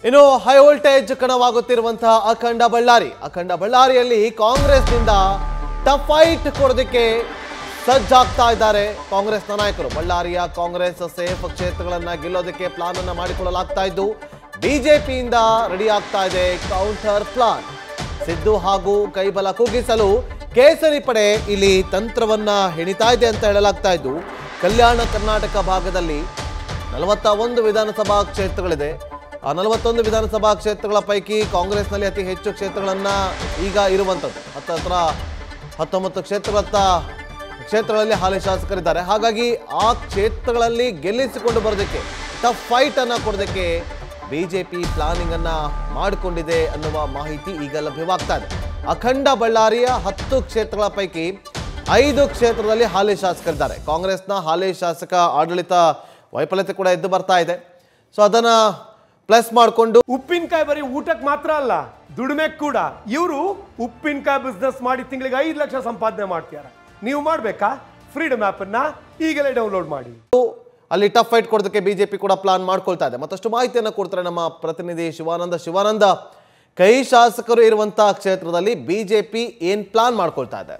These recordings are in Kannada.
ಇನ್ನು ಹೈ ವೋಲ್ಟೇಜ್ ಕಣವಾಗುತ್ತಿರುವಂತಹ ಅಖಂಡ ಬಳ್ಳಾರಿ ಅಖಂಡ ಬಳ್ಳಾರಿಯಲ್ಲಿ ಕಾಂಗ್ರೆಸ್ನಿಂದ ಟಫ್ ಫೈಟ್ ಕೊಡೋದಕ್ಕೆ ಸಜ್ಜಾಗ್ತಾ ಇದ್ದಾರೆ ಕಾಂಗ್ರೆಸ್ನ ನಾಯಕರು ಬಳ್ಳಾರಿಯ ಕಾಂಗ್ರೆಸ್ ಸೇಫ್ ಕ್ಷೇತ್ರಗಳನ್ನ ಗೆಲ್ಲೋದಕ್ಕೆ ಪ್ಲಾನ್ ಅನ್ನ ಮಾಡಿಕೊಳ್ಳಲಾಗ್ತಾ ಇದ್ದು ಬಿಜೆಪಿಯಿಂದ ರೆಡಿ ಆಗ್ತಾ ಇದೆ ಕೌಂಟರ್ ಪ್ಲಾನ್ ಸಿದ್ದು ಹಾಗೂ ಕೈಬಲ ಕುಗ್ಗಿಸಲು ಕೇಸರಿ ಪಡೆ ಇಲ್ಲಿ ತಂತ್ರವನ್ನ ಹೆಣಿತಾ ಇದೆ ಅಂತ ಹೇಳಲಾಗ್ತಾ ಇದ್ದು ಕಲ್ಯಾಣ ಕರ್ನಾಟಕ ಭಾಗದಲ್ಲಿ ನಲವತ್ತ ಒಂದು ವಿಧಾನಸಭಾ ಕ್ಷೇತ್ರಗಳಿದೆ ಆ ನಲವತ್ತೊಂದು ವಿಧಾನಸಭಾ ಕ್ಷೇತ್ರಗಳ ಪೈಕಿ ಕಾಂಗ್ರೆಸ್ನಲ್ಲಿ ಅತಿ ಹೆಚ್ಚು ಕ್ಷೇತ್ರಗಳನ್ನ ಈಗ ಇರುವಂಥದ್ದು ಹತ್ತತ್ರ ಹತ್ತೊಂಬತ್ತು ಕ್ಷೇತ್ರಗಳತ್ತ ಕ್ಷೇತ್ರಗಳಲ್ಲಿ ಹಾಲಿ ಶಾಸಕರಿದ್ದಾರೆ ಹಾಗಾಗಿ ಆ ಕ್ಷೇತ್ರಗಳಲ್ಲಿ ಗೆಲ್ಲಿಸಿಕೊಂಡು ಬರೋದಕ್ಕೆ ಟಫ್ ಫೈಟ್ ಅನ್ನ ಕೊಡೋದಕ್ಕೆ ಬಿಜೆಪಿ ಪ್ಲಾನಿಂಗ್ ಅನ್ನ ಮಾಡಿಕೊಂಡಿದೆ ಅನ್ನುವ ಮಾಹಿತಿ ಈಗ ಲಭ್ಯವಾಗ್ತಾ ಇದೆ ಅಖಂಡ ಬಳ್ಳಾರಿಯ ಹತ್ತು ಕ್ಷೇತ್ರಗಳ ಪೈಕಿ ಐದು ಕ್ಷೇತ್ರದಲ್ಲಿ ಹಾಲಿ ಶಾಸಕರಿದ್ದಾರೆ ಕಾಂಗ್ರೆಸ್ನ ಹಾಲಿ ಶಾಸಕ ಆಡಳಿತ ವೈಫಲ್ಯತೆ ಕೂಡ ಎದ್ದು ಬರ್ತಾ ಇದೆ ಸೊ ಅದನ್ನ ಪ್ಲಸ್ ಮಾಡಿಕೊಂಡು ಉಪ್ಪಿನಕಾಯಿ ಬರೀ ಊಟಕ್ಕೆ ಮಾತ್ರ ಅಲ್ಲ ದುಡಿಮೆ ಕೂಡ ಇವರು ಉಪ್ಪಿನಕಾಯಿ ಬಿಸ್ನೆಸ್ ಮಾಡಿ ತಿಂಗಳಿಗೆ ಐದು ಲಕ್ಷ ಸಂಪಾದನೆ ಮಾಡ್ತಾರೆ ನೀವು ಮಾಡ್ಬೇಕಾ ಫ್ರೀಡಮ್ ಆಪ್ ಅನ್ನ ಈಗಲೇ ಡೌನ್ಲೋಡ್ ಮಾಡಿ ಅಲ್ಲಿ ಟಫ್ ಫೈಟ್ ಕೊಡೋದಕ್ಕೆ ಬಿಜೆಪಿ ಕೂಡ ಪ್ಲಾನ್ ಮಾಡ್ಕೊಳ್ತಾ ಇದೆ ಮತ್ತಷ್ಟು ಮಾಹಿತಿಯನ್ನು ಕೊಡ್ತಾರೆ ನಮ್ಮ ಪ್ರತಿನಿಧಿ ಶಿವಾನಂದ ಶಿವಾನಂದ ಕೈ ಶಾಸಕರು ಇರುವಂತಹ ಕ್ಷೇತ್ರದಲ್ಲಿ ಬಿಜೆಪಿ ಏನ್ ಪ್ಲಾನ್ ಮಾಡ್ಕೊಳ್ತಾ ಇದೆ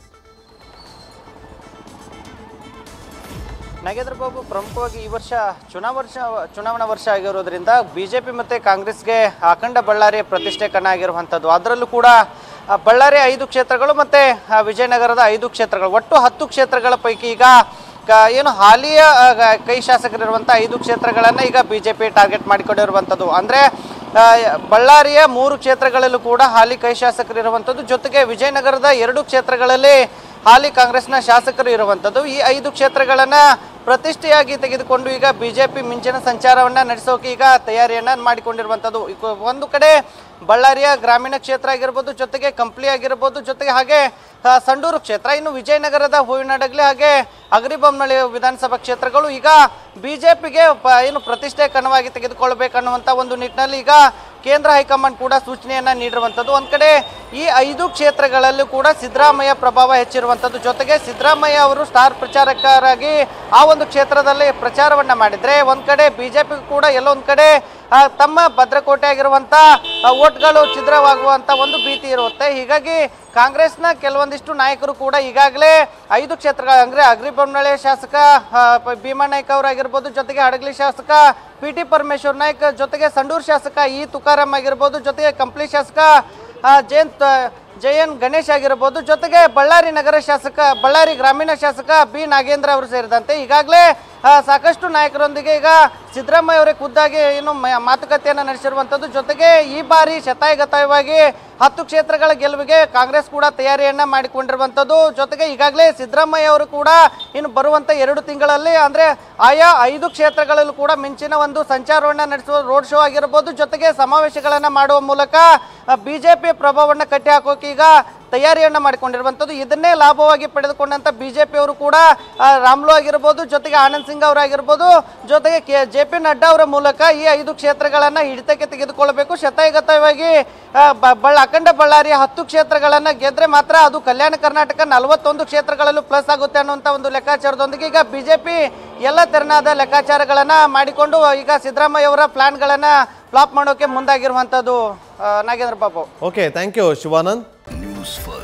ನಾಗೇಂದ್ರ ಬಾಬು ಪ್ರಮುಖವಾಗಿ ಈ ವರ್ಷ ಚುನಾವ ವರ್ಷ ಚುನಾವಣಾ ವರ್ಷ ಆಗಿರೋದ್ರಿಂದ ಬಿಜೆಪಿ ಮತ್ತೆ ಕಾಂಗ್ರೆಸ್ಗೆ ಅಖಂಡ ಬಳ್ಳಾರಿ ಪ್ರತಿಷ್ಠೆ ಕಣ ಆಗಿರುವಂಥದ್ದು ಅದರಲ್ಲೂ ಕೂಡ ಆ, ಬಳ್ಳಾರಿ ಐದು ಕ್ಷೇತ್ರಗಳು ಮತ್ತೆ ಆ, ವಿಜಯನಗರದ ಐದು ಕ್ಷೇತ್ರಗಳು ಒಟ್ಟು ಹತ್ತು ಕ್ಷೇತ್ರಗಳ ಪೈಕಿ ಈಗ ಕ- ಏನು ಹಾಲಿಯ ಆ, ಗ- ಕೈ ಶಾಸಕರಿರುವಂಥ ಐದು ಕ್ಷೇತ್ರಗಳನ್ನು ಈಗ ಬಿಜೆಪಿ ಟಾರ್ಗೆಟ್ ಮಾಡಿಕೊಂಡಿರುವಂಥದ್ದು ಅಂದರೆ ಆ, ಬಳ್ಳಾರಿಯ ಮೂರು ಕ್ಷೇತ್ರಗಳಲ್ಲೂ ಕೂಡ ಹಾಲಿ ಕೈ ಶಾಸಕರಿರುವಂಥದ್ದು ಜೊತೆಗೆ ವಿಜಯನಗರದ ಎರಡು ಕ್ಷೇತ್ರಗಳಲ್ಲಿ ಹಾಲಿ ಕಾಂಗ್ರೆಸ್ನ ಶಾಸಕರು ಇರುವಂಥದ್ದು ಈ ಐದು ಕ್ಷೇತ್ರಗಳನ್ನ ಪ್ರತಿಷ್ಠೆಯಾಗಿ ತೆಗೆದುಕೊಂಡು ಈಗ ಬಿಜೆಪಿ ಮಿಂಚಿನ ಸಂಚಾರವನ್ನ ನಡೆಸೋಕೆ ಈಗ ತಯಾರಿಯನ್ನ ಮಾಡಿಕೊಂಡಿರುವಂಥದ್ದು ಈಗ ಒಂದು ಕಡೆ ಬಳ್ಳಾರಿಯ ಗ್ರಾಮೀಣ ಕ್ಷೇತ್ರ ಆಗಿರ್ಬೋದು ಜೊತೆಗೆ ಕಂಪ್ಲಿ ಆಗಿರ್ಬೋದು ಜೊತೆಗೆ ಹಾಗೆ ಆ, ಸಂಡೂರು ಕ್ಷೇತ್ರ ಇನ್ನು ವಿಜಯನಗರದ ಹೂವಿನಡಗಲಿ ಹಾಗೆ ಅಗ್ರಿಬೊಮ್ಮನಹಳ್ಳಿ ವಿಧಾನಸಭಾ ಕ್ಷೇತ್ರಗಳು ಈಗ ಬಿಜೆಪಿಗೆ ಏನು ಪ್ರತಿಷ್ಠೆ ಕಣವಾಗಿ ತೆಗೆದುಕೊಳ್ಬೇಕನ್ನುವಂಥ ಒಂದು ನಿಟ್ಟಿನಲ್ಲಿ ಈಗ ಕೇಂದ್ರ ಹೈಕಮಾಂಡ್ ಕೂಡ ಸೂಚನೆಯನ್ನ ನೀಡಿರುವಂಥದ್ದು ಒಂದ್ ಕಡೆ ಈ ಐದು ಕ್ಷೇತ್ರಗಳಲ್ಲೂ ಕೂಡ ಸಿದ್ದರಾಮಯ್ಯ ಪ್ರಭಾವ ಹೆಚ್ಚಿರುವಂಥದ್ದು ಜೊತೆಗೆ ಸಿದ್ದರಾಮಯ್ಯ ಅವರು ಸ್ಟಾರ್ ಪ್ರಚಾರಕರಾಗಿ ಆ ಒಂದು ಕ್ಷೇತ್ರದಲ್ಲಿ ಪ್ರಚಾರವನ್ನ ಮಾಡಿದ್ರೆ ಒಂದ್ ಕಡೆ ಬಿಜೆಪಿ ಕೂಡ ಎಲ್ಲೊಂದ್ ಕಡೆ ಆ, ತಮ್ಮ ಭದ್ರಕೋಟೆ ಆಗಿರುವಂತ ಆ, ಓಟ್ಗಳು ಛಿದ್ರವಾಗುವಂತ ಒಂದು ಭೀತಿ ಇರುತ್ತೆ ಹೀಗಾಗಿ ಕಾಂಗ್ರೆಸ್ನ ಕೆಲವೊಂದಿಷ್ಟು ನಾಯಕರು ಕೂಡ ಈಗಾಗಲೇ ಐದು ಕ್ಷೇತ್ರಗಳ ಅಂದ್ರೆ ಅಗ್ರಿಬೊಮ್ಮನಹಳ್ಳಿ ಶಾಸಕ ಆ, ಪ- ಭೀಮಾ ನಾಯ್ಕ ಅವರಾಗಿರ್ಬೋದು ಜೊತೆಗೆ ಹಡಗಲಿ ಶಾಸಕ ಪಿ ಟಿ ಪರಮೇಶ್ವರ್ ನಾಯ್ಕ ಜೊತೆಗೆ ಸಂಡೂರು ಶಾಸಕ ಇ ತುಕಾರಾಮ್ ಆಗಿರ್ಬೋದು ಜೊತೆಗೆ ಕಂಪ್ಲಿ ಶಾಸಕ ಆ, ಜಯಂತ್ ಜಯನ್ ಗಣೇಶ್ ಆಗಿರ್ಬೋದು ಜೊತೆಗೆ ಬಳ್ಳಾರಿ ನಗರ ಶಾಸಕ ಬಳ್ಳಾರಿ ಗ್ರಾಮೀಣ ಶಾಸಕ ಬಿ ನಾಗೇಂದ್ರ ಅವರು ಸೇರಿದಂತೆ ಈಗಾಗಲೇ ಆ, ಸಾಕಷ್ಟು ನಾಯಕರೊಂದಿಗೆ ಈಗ ಸಿದ್ದರಾಮಯ್ಯ ಅವರೇ ಖುದ್ದಾಗಿ ಏನು ಮ- ಮಾತುಕತೆಯನ್ನು ನಡೆಸಿರುವಂಥದ್ದು ಜೊತೆಗೆ ಈ ಬಾರಿ ಶತಾಯಗತಾಯವಾಗಿ ಹತ್ತು ಕ್ಷೇತ್ರಗಳ ಗೆಲುವಿಗೆ ಕಾಂಗ್ರೆಸ್ ಕೂಡ ತಯಾರಿಯನ್ನ ಮಾಡಿಕೊಂಡಿರುವಂಥದ್ದು ಜೊತೆಗೆ ಈಗಾಗಲೇ ಸಿದ್ದರಾಮಯ್ಯ ಅವರು ಕೂಡ ಇನ್ನು ಬರುವಂತ ಎರಡು ತಿಂಗಳಲ್ಲಿ ಅಂದ್ರೆ ಆಯಾ ಐದು ಕ್ಷೇತ್ರಗಳಲ್ಲೂ ಕೂಡ ಮಿಂಚಿನ ಒಂದು ಸಂಚಾರವನ್ನ ನಡೆಸುವ ರೋಡ್ ಶೋ ಆಗಿರ್ಬೋದು ಜೊತೆಗೆ ಸಮಾವೇಶಗಳನ್ನ ಮಾಡುವ ಮೂಲಕ ಬಿಜೆಪಿ ಪ್ರಭಾವವನ್ನು ಕಟ್ಟಿ ಹಾಕೋಕೆ ಈಗ ತಯಾರಿಯನ್ನ ಮಾಡಿಕೊಂಡಿರುವಂಥದ್ದು ಇದನ್ನೇ ಲಾಭವಾಗಿ ಪಡೆದುಕೊಂಡಂತ ಬಿಜೆಪಿ ಅವರು ಕೂಡ ಆ, ರಾಮ್ಲು ಆಗಿರ್ಬೋದು ಜೊತೆಗೆ ಆನಂದ್ ಸಿಂಗ್ ಅವರಾಗಿರ್ಬೋದು ಜೊತೆಗೆ ಕೆ ಜೆ ಪಿ ನಡ್ಡಾ ಅವರ ಮೂಲಕ ಈ ಐದು ಕ್ಷೇತ್ರಗಳನ್ನ ಹಿಡಿತಕ್ಕೆ ತೆಗೆದುಕೊಳ್ಳಬೇಕು ಶತಾಯಗತವಾಗಿ ಆ, ಬ- ಬಳ್ಳ ಅಖಂಡ ಬಳ್ಳಾರಿಯ ಹತ್ತು ಕ್ಷೇತ್ರಗಳನ್ನ ಗೆದ್ರೆ ಮಾತ್ರ ಅದು ಕಲ್ಯಾಣ ಕರ್ನಾಟಕ ನಲವತ್ತೊಂದು ಕ್ಷೇತ್ರಗಳಲ್ಲೂ ಪ್ಲಸ್ ಆಗುತ್ತೆ ಅನ್ನುವಂಥ ಒಂದು ಲೆಕ್ಕಾಚಾರದೊಂದಿಗೆ ಈಗ ಬಿಜೆಪಿ ಎಲ್ಲ ತೆರನಾದ ಲೆಕ್ಕಾಚಾರಗಳನ್ನ ಮಾಡಿಕೊಂಡು ಈಗ ಸಿದ್ದರಾಮಯ್ಯ ಅವರ ಪ್ಲಾನ್ಗಳನ್ನ ಫ್ಲಾಪ್ ಮಾಡೋಕೆ ಮುಂದಾಗಿರುವಂಥದ್ದು ಆ, Nagendra Babu okay thank you Shivanand news first